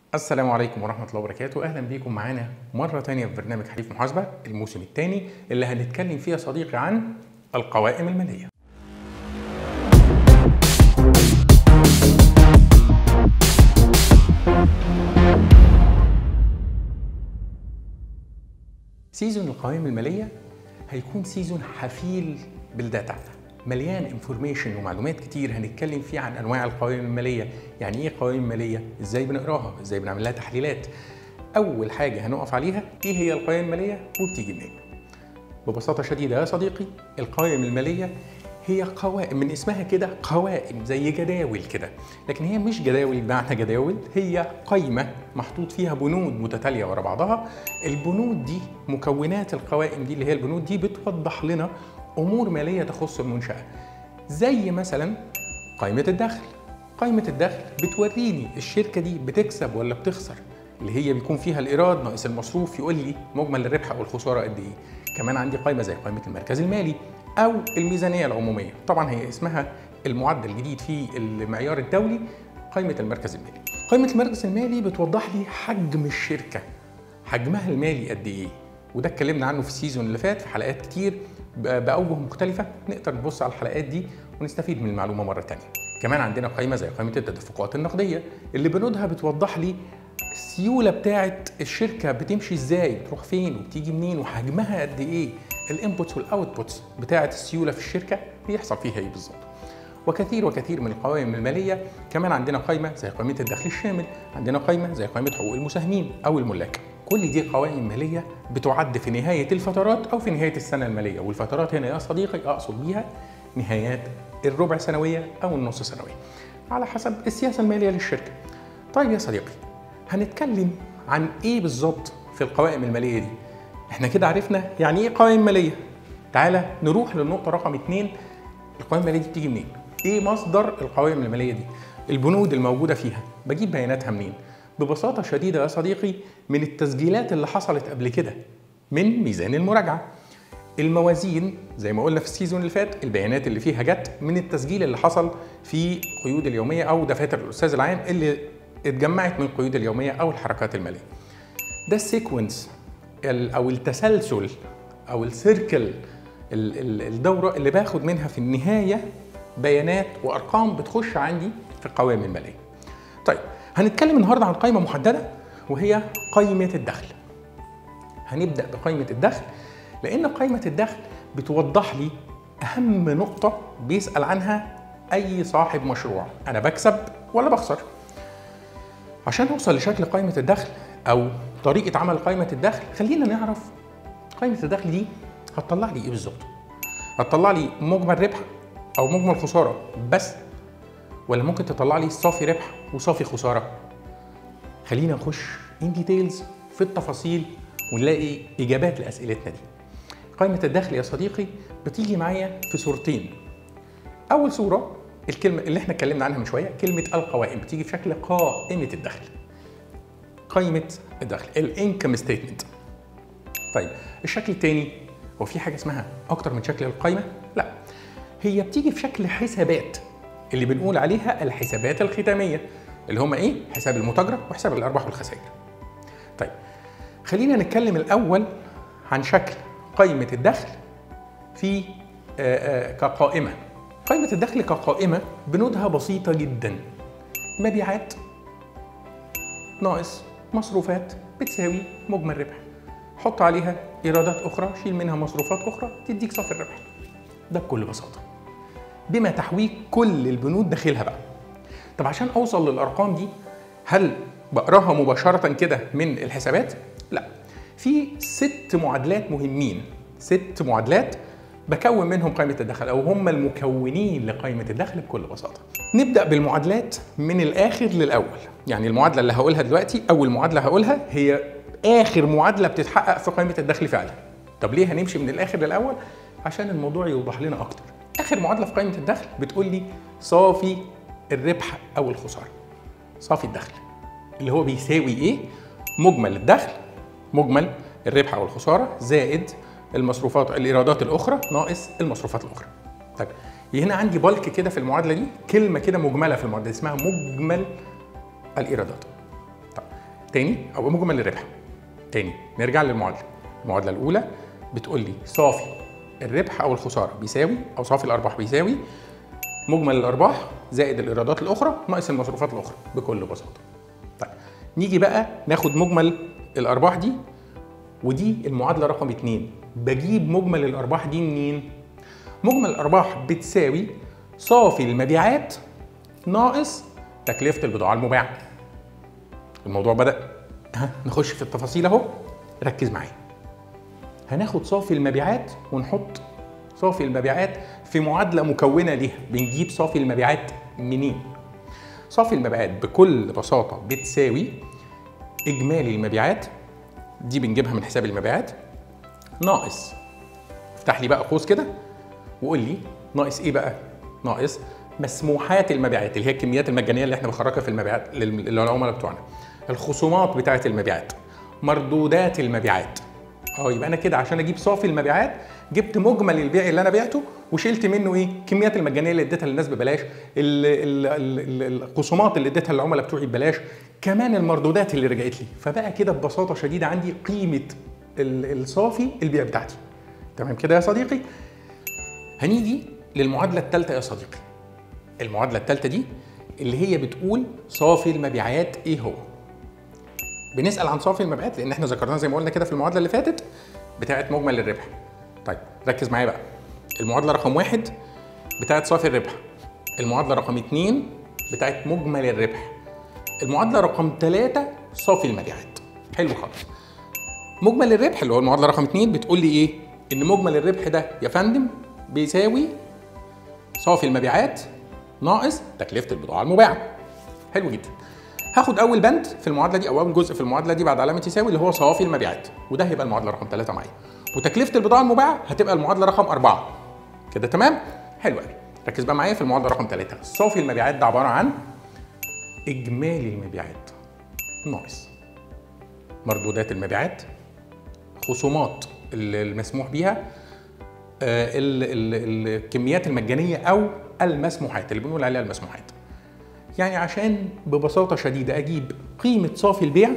السلام عليكم ورحمة الله وبركاته أهلا بيكم معانا مرة تانية في برنامج حديث محاسبة الموسم الثاني اللي هنتكلم فيه يا صديقي عن القوائم المالية سيزون القوائم المالية هيكون سيزون حفيل بالداتا مليان انفورميشن ومعلومات كتير هنتكلم فيه عن انواع القوائم الماليه يعني ايه قوائم ماليه ازاي بنقراها ازاي بنعمل لها تحليلات اول حاجه هنقف عليها ايه هي القوائم الماليه وبتيجي منين ببساطه شديده يا صديقي القوائم الماليه هي قوائم من اسمها كده قوائم زي جداول كده لكن هي مش جداول بمعنى جداول هي قايمه محطوط فيها بنود متتاليه ورا بعضها البنود دي مكونات القوائم دي اللي هي البنود دي بتوضح لنا امور ماليه تخص المنشاه زي مثلا قائمه الدخل قائمه الدخل بتوريني الشركه دي بتكسب ولا بتخسر اللي هي بيكون فيها الايراد ناقص المصروف يقول لي مجمل الربح او الخساره قد ايه كمان عندي قائمه زي قائمه المركز المالي او الميزانيه العموميه طبعا هي اسمها المعدل الجديد في المعيار الدولي قائمه المركز المالي قائمه المركز المالي بتوضح لي حجم الشركه حجمها المالي قد ايه وده اتكلمنا عنه في السيزون اللي فات في حلقات كتير باوجه مختلفه نقدر نبص على الحلقات دي ونستفيد من المعلومه مره تانية كمان عندنا قائمه زي قائمه التدفقات النقديه اللي بنودها بتوضح لي السيوله بتاعه الشركه بتمشي ازاي بتروح فين وبتيجي منين وحجمها قد ايه الانبوتس والاوتبوتس بتاعه السيوله في الشركه بيحصل فيها ايه بالظبط وكثير وكثير من القوائم الماليه كمان عندنا قائمه زي قائمه الدخل الشامل عندنا قائمه زي قائمه حقوق المساهمين او الملاك كل دي قوائم ماليه بتعد في نهايه الفترات او في نهايه السنه الماليه والفترات هنا يا صديقي اقصد بيها نهايات الربع سنويه او النص سنويه على حسب السياسه الماليه للشركه طيب يا صديقي هنتكلم عن ايه بالظبط في القوائم الماليه دي احنا كده عرفنا يعني ايه قوائم ماليه تعالى نروح للنقطه رقم اتنين القوائم الماليه دي بتيجي منين ايه مصدر القوائم الماليه دي البنود الموجوده فيها بجيب بياناتها منين ببساطه شديده يا صديقي من التسجيلات اللي حصلت قبل كده من ميزان المراجعه الموازين زي ما قلنا في السيزون اللي فات البيانات اللي فيها جت من التسجيل اللي حصل في قيود اليوميه او دفاتر الاستاذ العام اللي اتجمعت من قيود اليوميه او الحركات الماليه ده السيكونس او التسلسل او السيركل الدوره اللي باخد منها في النهايه بيانات وارقام بتخش عندي في القوائم الماليه طيب هنتكلم النهارده عن قائمه محدده وهي قائمه الدخل هنبدا بقائمه الدخل لان قائمه الدخل بتوضح لي اهم نقطه بيسال عنها اي صاحب مشروع انا بكسب ولا بخسر عشان نوصل لشكل قائمه الدخل او طريقه عمل قائمه الدخل خلينا نعرف قائمه الدخل دي هتطلع لي ايه بالظبط هتطلع لي مجمل ربح او مجمل خساره بس ولا ممكن تطلع لي صافي ربح وصافي خساره خلينا نخش ان ديتيلز في التفاصيل ونلاقي اجابات لاسئلتنا دي قائمه الدخل يا صديقي بتيجي معايا في صورتين اول صوره الكلمه اللي احنا اتكلمنا عنها من شويه كلمه القوائم بتيجي في شكل قائمه الدخل قائمه الدخل الانكم ستيتمنت طيب الشكل الثاني هو في حاجه اسمها اكتر من شكل القائمه لا هي بتيجي في شكل حسابات اللي بنقول عليها الحسابات الختاميه اللي هم ايه حساب المتاجره وحساب الارباح والخسائر طيب خلينا نتكلم الاول عن شكل قائمه الدخل في آآ آآ كقائمه قائمه الدخل كقائمه بنودها بسيطه جدا مبيعات ناقص مصروفات بتساوي مجمل ربح حط عليها ايرادات اخرى شيل منها مصروفات اخرى تديك صافي الربح ده بكل بساطه بما تحويه كل البنود داخلها بقى طب عشان اوصل للارقام دي هل بقراها مباشره كده من الحسابات لا في ست معادلات مهمين ست معادلات بكون منهم قائمه الدخل او هم المكونين لقائمه الدخل بكل بساطه نبدا بالمعادلات من الاخر للاول يعني المعادله اللي هقولها دلوقتي اول معادله هقولها هي اخر معادله بتتحقق في قائمه الدخل فعلا طب ليه هنمشي من الاخر للاول عشان الموضوع يوضح لنا اكتر اخر معادله في قائمه الدخل بتقول لي صافي الربح او الخساره صافي الدخل اللي هو بيساوي ايه مجمل الدخل مجمل الربح او الخساره زائد المصروفات الايرادات الاخرى ناقص المصروفات الاخرى طيب هنا عندي بلك كده في المعادله دي كلمه كده مجمله في المعادله اسمها مجمل الايرادات طيب تاني او مجمل الربح تاني نرجع للمعادله المعادله الاولى بتقول لي صافي الربح او الخساره بيساوي او صافي الارباح بيساوي مجمل الارباح زائد الايرادات الاخرى ناقص المصروفات الاخرى بكل بساطه طيب نيجي بقى ناخد مجمل الارباح دي ودي المعادله رقم اتنين بجيب مجمل الارباح دي منين مجمل الارباح بتساوي صافي المبيعات ناقص تكلفه البضاعه المباعه الموضوع بدا ها نخش في التفاصيل اهو ركز معايا هناخد صافي المبيعات ونحط صافي المبيعات في معادله مكونه ليها بنجيب صافي المبيعات منين صافي المبيعات بكل بساطه بتساوي اجمالي المبيعات دي بنجيبها من حساب المبيعات ناقص افتح لي بقى قوس كده وقول لي ناقص ايه بقى ناقص مسموحات المبيعات اللي هي الكميات المجانيه اللي احنا بنخرجها في المبيعات لل- للعملاء بتوعنا الخصومات بتاعه المبيعات مردودات المبيعات اه يبقى انا كده عشان اجيب صافي المبيعات جبت مجمل البيع اللي انا بعته وشلت منه ايه الكميات المجانيه اللي اديتها للناس ببلاش ال- ال- ال- ال- الخصومات اللي اديتها للعملاء بتوعي ببلاش كمان المردودات اللي رجعت لي فبقى كده ببساطه شديده عندي قيمه ال- الصافي البيع بتاعتي تمام كده يا صديقي هنيجي للمعادله الثالثه يا صديقي المعادله الثالثه دي اللي هي بتقول صافي المبيعات ايه هو بنسال عن صافي المبيعات لان احنا ذكرناه زي ما قلنا كده في المعادله اللي فاتت بتاعه مجمل الربح طيب ركز معايا بقى المعادله رقم واحد بتاعه صافي الربح المعادله رقم اتنين بتاعه مجمل الربح المعادله رقم ثلاثة صافي المبيعات حلو خالص مجمل الربح اللي هو المعادله رقم اتنين بتقول لي ايه ان مجمل الربح ده يا فندم بيساوي صافي المبيعات ناقص تكلفه البضاعه المباعه حلو جدا هاخد اول بند في المعادله دي او اول جزء في المعادله دي بعد علامه يساوي اللي هو صافي المبيعات وده هيبقى المعادله رقم 3 معايا وتكلفه البضاعه المباعه هتبقى المعادله رقم 4 كده تمام حلو قوي ركز بقى معايا في المعادله رقم 3 صافي المبيعات ده عباره عن اجمالي المبيعات ناقص مردودات المبيعات خصومات اللي المسموح بيها آه، ال- ال- الكميات المجانيه او المسموحات اللي بنقول عليها المسموحات يعني عشان ببساطه شديده اجيب قيمه صافي البيع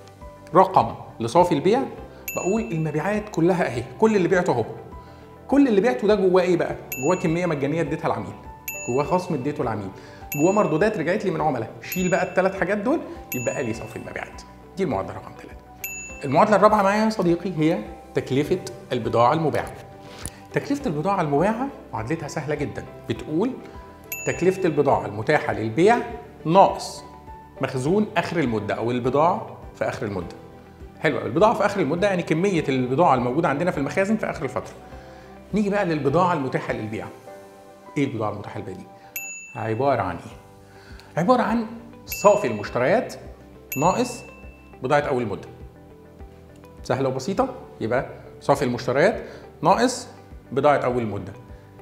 رقم لصافي البيع بقول المبيعات كلها اهي كل اللي بعته اهو كل اللي بعته ده جواه ايه بقى جواه كميه مجانيه اديتها العميل جواه خصم اديته العميل جواه مردودات رجعت لي من عملاء شيل بقى الثلاث حاجات دول يبقى لي صافي المبيعات دي المعادله رقم ثلاثة المعادله الرابعه معايا يا صديقي هي تكلفه البضاعه المباعه تكلفه البضاعه المباعه معادلتها سهله جدا بتقول تكلفه البضاعه المتاحه للبيع ناقص مخزون اخر المده او البضاعه في اخر المده حلو قوي البضاعه في اخر المده يعني كميه البضاعه الموجوده عندنا في المخازن في اخر الفتره نيجي بقى للبضاعه المتاحه للبيع ايه البضاعه المتاحه للبيع دي عباره عن ايه عباره عن صافي المشتريات ناقص بضاعه اول مده سهله وبسيطه يبقى صافي المشتريات ناقص بضاعه اول مده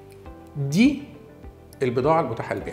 دي البضاعه المتاحه للبيع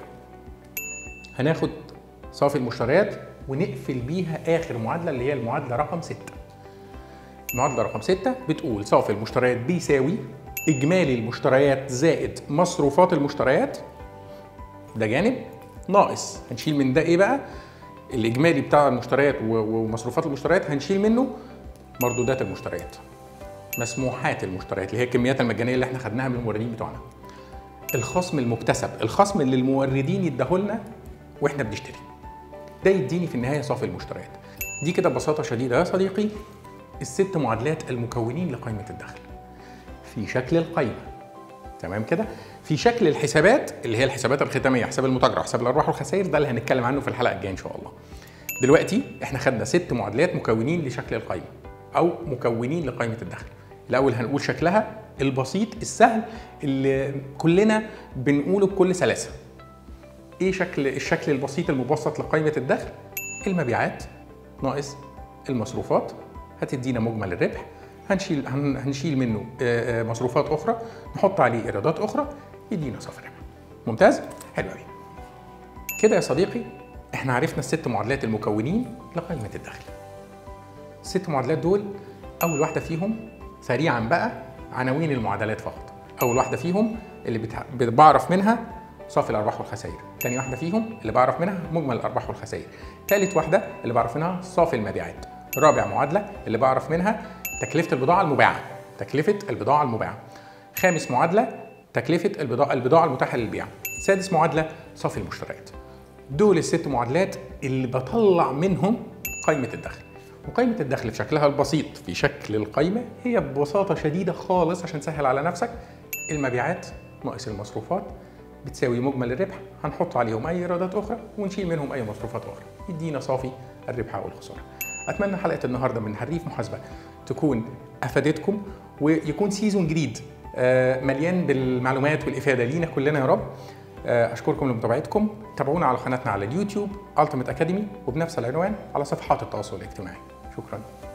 هناخد صافي المشتريات ونقفل بيها اخر معادله اللي هي المعادله رقم 6 المعادله رقم 6 بتقول صافي المشتريات بيساوي اجمالي المشتريات زائد مصروفات المشتريات ده جانب ناقص هنشيل من ده ايه بقى الاجمالي بتاع المشتريات و- ومصروفات المشتريات هنشيل منه مردودات المشتريات مسموحات المشتريات اللي هي الكميات المجانيه اللي احنا خدناها من الموردين بتوعنا الخصم المكتسب الخصم اللي الموردين يديهولنا واحنا بنشتري ده يديني في النهايه صافي المشتريات دي كده ببساطه شديده يا صديقي الست معادلات المكونين لقائمه الدخل في شكل القائمه تمام كده في شكل الحسابات اللي هي الحسابات الختاميه حساب المتاجره حساب الارباح والخسائر ده اللي هنتكلم عنه في الحلقه الجايه ان شاء الله دلوقتي احنا خدنا ست معادلات مكونين لشكل القائمه او مكونين لقائمه الدخل الاول هنقول شكلها البسيط السهل اللي كلنا بنقوله بكل سلاسه ايه شكل الشكل البسيط المبسط لقائمه الدخل المبيعات ناقص المصروفات هتدينا مجمل الربح هنشيل هن- هنشيل منه آه، آه، مصروفات اخرى نحط عليه ايرادات اخرى يدينا صافي ربح ممتاز حلو قوي كده يا صديقي احنا عرفنا الست معادلات المكونين لقائمه الدخل الست معادلات دول اول واحده فيهم سريعا بقى عناوين المعادلات فقط اول واحده فيهم اللي بتع... بعرف منها صافي الارباح والخسائر تاني واحده فيهم اللي بعرف منها مجمل الارباح والخسائر تالت واحده اللي بعرف منها صافي المبيعات رابع معادله اللي بعرف منها تكلفه البضاعه المباعه تكلفه البضاعه المباعه خامس معادله تكلفه البضاعه البضاعه المتاحه للبيع سادس معادله صافي المشتريات دول الست معادلات اللي بطلع منهم قائمه الدخل وقائمة الدخل في شكلها البسيط في شكل القائمة هي ببساطة شديدة خالص عشان تسهل على نفسك المبيعات ناقص المصروفات بتساوي مجمل الربح هنحط عليهم أي إيرادات أخرى ونشيل منهم أي مصروفات أخرى يدينا صافي الربح أو الخسارة أتمنى حلقة النهاردة من حريف محاسبة تكون أفادتكم ويكون سيزون جديد آه، مليان بالمعلومات والإفادة لينا كلنا يا رب آه، أشكركم لمتابعتكم تابعونا على قناتنا على اليوتيوب Ultimate Academy وبنفس العنوان على صفحات التواصل الاجتماعي شكراً